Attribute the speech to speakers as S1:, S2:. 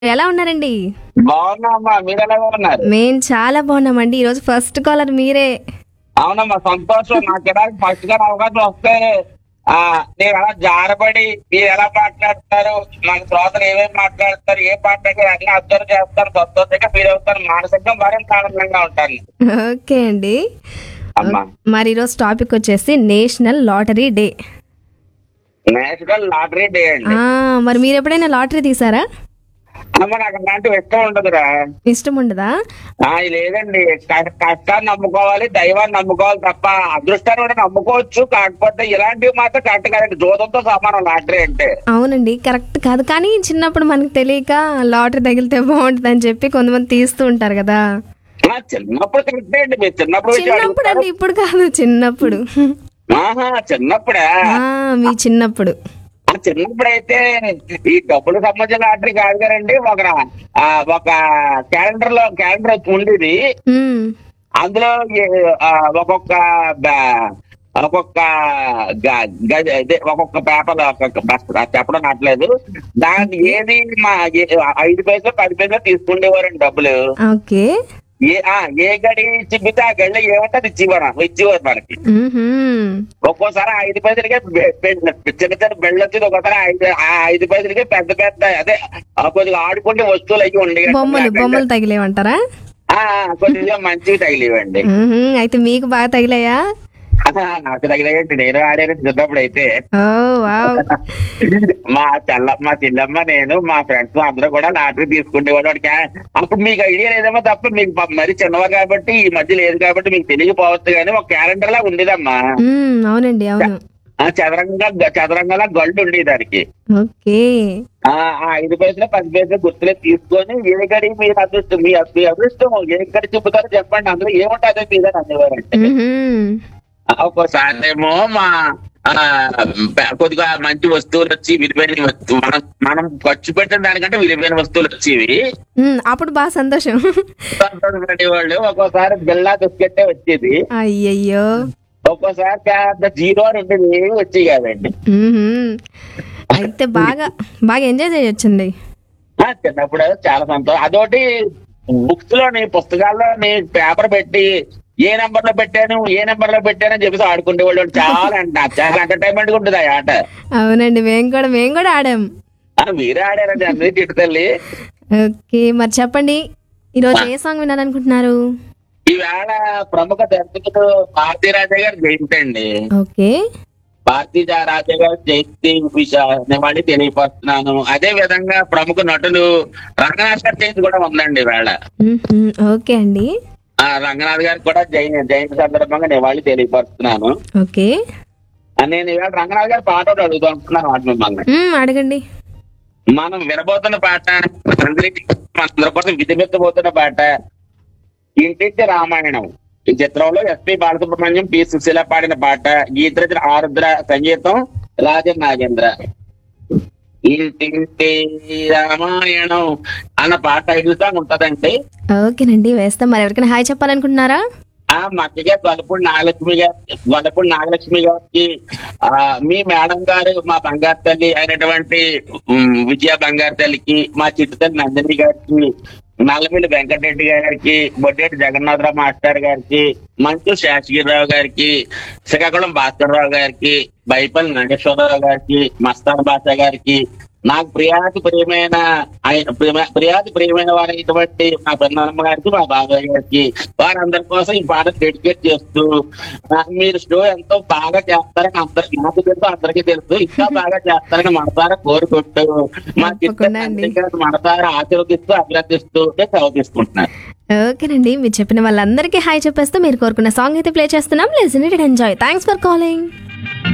S1: ఎలా ఉన్నారండి
S2: బాగున్నామ్మా మీరు ఎలా ఉన్నారు
S1: మేం చాలా బాగున్నామండి ఈరోజు ఫస్ట్ కాలర్ మీరే
S2: అవునమ్మా సంతోషం నాకు ఇలా ఫస్ట్ గా అవకాశం వస్తే ఆ నేను అలా జారబడి మీరు ఎలా మాట్లాడతారు మన శ్రోతలు ఏమేమి మాట్లాడతారు ఏ మాట్లాడతారు అన్ని అబ్జర్వ్ చేస్తారు సంతోషంగా ఫీల్ అవుతారు మానసికంగా మరింత ఆనందంగా ఉంటాను
S1: ఓకే అండి
S2: అమ్మా
S1: మరి ఈరోజు టాపిక్ వచ్చేసి national lottery day
S2: national lottery day అండి
S1: ఆ, మరి మీరు ఎప్పుడైనా లాటరీ తీసారా
S2: అమ్మ నాకు అలాంటివి ఇష్టం ఉండదురా
S1: ఇష్టం ఉండదా
S2: ఆ, లేదండి క- కష్టాన్ని నమ్ముకోవాలి దైవాన్ని నమ్ముకోవాలి తప్ప అదృష్టాన్ని కూడా నమ్ముకోవచ్చు కాకపోతే ఇలాంటివి మాత్రం కరెక్ట్ కరెక్ట్ జోదంతో సమానం లాటరీ అంటే
S1: అవునండి కరెక్ట్ కాదు కానీ చిన్నప్పుడు మనకు తెలియక లాటరీ తగిలితే బాగుంటుంది అని చెప్పి కొంతమంది తీస్తూ ఉంటారు కదా
S2: ఆ, చిన్నప్పుడు కరెక్టే అండి మీరు చిన్నప్పుడు విషయం
S1: చిన్నప్పుడు
S2: అడుగుతారు.
S1: అండి ఇప్పుడు కాదు చిన్నప్పుడు
S2: ఆహా చిన్నప్పుడా
S1: ఆ, మీ చిన్నప్పుడు
S2: ఆ చిన్నప్పుడైతే ఈ డబ్బులు సంబంధించిన లాటరీ కాదు కదండి ఒక ఆ, ఒక క్యాలెండర్ లో క్యాలెండర్ ఉండేది
S1: ఉమ్,
S2: అందులో ఏ- ఆ, ఒక్కొక్క బ- ఒక్కొక్క గ- గ- ఇదే ఒక్కొక్క పేపర్ ఒక్కొక్క బస్- అది చెప్పడం నట్లేదు దాని ఏది మా ఏ- ఐదు పైసలు పది పైసలు తీసుకుండేవారండి డబ్బులు
S1: ఓకే
S2: ఏ ఆ ఏ గడి చిమ్మితే ఆ గడిలో ఏమంటే అది ఇచ్చేవారు ఇచ్చేవారు మనకి
S1: ఉహుం.
S2: ఒక్కోసారి ఐదు పైసలకే బె- బె- చిన్న చిన్న బెళ్ళు వచ్చేది ఒక్కోసారి ఐదు ఆ ఐదు పైసలకే పెద్ద పెద్ద అదే ఆ కొద్దిగా ఆడుకుంటే వస్తువులు అయ్యి ఉండేవి
S1: బొమ్మలు బొమ్మలు తగిలేమంటారా
S2: ఆ, కొద్దిగా మంచివి తగిలేవండి
S1: ఉహుం, అయితే మీకు బాగా తగిలాయా
S2: నాకు తగిలేయండి నేను ఆడాను చిన్నప్పుడు అయితే
S1: ఓ వావ్
S2: మా చెల్ల మా చెల్లమ్మ నేను మా ఫ్రెండ్స్ అందరూ కూడా లాటరీ తీసుకునేవాడు వాడికి ఆ- అప్పుడు మీకు ఐడియా లేదమ్మా తప్ప మీకు ప- మరి చిన్నవారు కాబట్టి ఈ మధ్య లేదు కాబట్టి మీకు తెలియకపోవచ్చు కానీ ఒక క్యాలెండర్ లా ఉండేదమ్మా
S1: ఉమ్, అవునండి అవును
S2: ఆ చదరంగా చదరంగంలా గళ్ళు ఉండేది దానికి
S1: ఓకే
S2: ఆ ఆ ఐదు పైసలు పది పైసలు గుర్తులే తీసుకొని ఏ గడి మీరు అదృష్టం మీ మీ అదృష్టం ఏ గడి చెబుతారో చెప్పండి అందులో ఏముంటుందో మీదని అనేవారంటే
S1: ఉహుం.
S2: ఒక్కోసారి ఏమో మా ఆ, ప- కొద్దిగా మంచి వస్తువులు వచ్చి విలువైన వస్తు- మనం మనం ఖర్చు పెట్టిన దానికంటే విలువైన వస్తువులు వచ్చేవి
S1: ఉమ్, అప్పుడు బాగా సంతోషం
S2: వాళ్ళు ఒక్కోసారి బిల్లా బిస్కెట్టే వచ్చేది
S1: అయ్యయ్యో
S2: ఒక్కోసారి పెద్ద జీరో అని ఉండేది ఏమి వచ్చేవి కాదండి
S1: ఉహుం. అయితే బాగా బాగా ఎంజాయ్ చేయొచ్చండి
S2: ఆ, చిన్నప్పుడు చాలా సంతోషం అదొకటి బుక్స్ లోని పుస్తకాల్లోని పేపర్ పెట్టి ఏ నెంబర్ లో పెట్టాను ఏ నెంబర్ లో పెట్టాను అని చెప్పేసి ఆడుకునే వాళ్ళు చాలా అంట చాలా ఎంటర్టైన్మెంట్ గా ఉంటుంది ఆ ఆట
S1: అవునండి మేము కూడా మేము కూడా ఆడాం
S2: ఆ, మీరే ఆడారండి అందరి తిట్టు తల్లి
S1: ఓకే మరి చెప్పండి ఈరోజు ఏ సాంగ్ వినాలనుకుంటున్నారు
S2: ఈవేళ ప్రముఖ దర్శకుడు భారతీ రాజా గారు జయంతి అండి
S1: ఓకే
S2: భారతీ రాజా గారు జయంతి విషయాన్ని తెలియపరుస్తున్నాను అదే విధంగా ప్రముఖ నటులు రంగనాథ్ గారి జయంతి కూడా ఉందండి ఈవేళ
S1: ఉహుం, ఓకే అండి
S2: ఆ రంగనాథ్ గారికి కూడా జయ జయంతి సందర్భంగా నివాళి తెలియపరుస్తున్నాను
S1: ఓకే
S2: ఆ, నేను ఈవేళ రంగనాథ్ గారి పాట ఒకటి అడుగుతూ అనుకున్నాను వాటి మిమ్మల్ని
S1: ఉమ్, అడగండి
S2: మనం వినబోతున్న పాట అందరికీ అందరి కోసం విధిమెత్తబోతున్న పాట ఇంటింటి రామాయణం ఈ చిత్రంలో ఎస్పి బాలసుబ్రహ్మణ్యం పి సుశీల పాడిన పాట గీతరచన ఆరుద్ర సంగీతం రాజన్ నాగేంద్ర ఇంటింటి రామాయణం అన్న పాట ఐదు సాంగ్ ఉంటదండి
S1: ఓకేనండి వేస్తాం మరి ఎవరికైనా హాయ్ చెప్పాలనుకుంటున్నారా
S2: ఆ మక్కగా గొల్లపూడి నాగలక్ష్మి గారి గొల్లపూడి నాగలక్ష్మి గారికి ఆ మీ మేడం గారు మా బంగారు తల్లి అయినటువంటి ఉమ్, విజయ బంగారు తల్లికి మా చిట్టు తల్లి నందిని గారికి నల్లమిల్లి వెంకటరెడ్డి గారికి బొడ్డేటి జగన్నాథరావు మాస్టర్ గారికి మంచు శాసగిరిరావు గారికి శ్రీకాకుళం భాస్కర్రావు గారికి బైపల్లి నాగేశ్వరరావు గారికి మస్తాన్ బాషా గారికి నాకు ప్రియాతి ప్రియమైన ఆయన ప్రియ- ప్రియాతి ప్రియమైన వారైనటువంటి మా పెన్నమ్మ గారికి మా బాబాయ్ గారికి వారందరి కోసం ఈ పాట డెడికేట్ చేస్తూ ఆ, మీరు షో ఎంతో బాగా చేస్తారని అందరికి నాకు తెలుసు అందరికీ తెలుసు ఇంకా బాగా చేస్తారని మనసారా కోరుకుంటూ మా
S1: తప్పకుండా అండి.
S2: చిత్ర మనసారా ఆశీర్వదిస్తూ అభినందిస్తూ సెలవు తీసుకుంటున్నారు
S1: ఓకేనండి మీరు చెప్పిన వాళ్ళందరికీ హాయ్ చెప్పేస్తూ మీరు కోరుకున్న సాంగ్ అయితే ప్లే చేస్తున్నాం listen it enjoy thanks for calling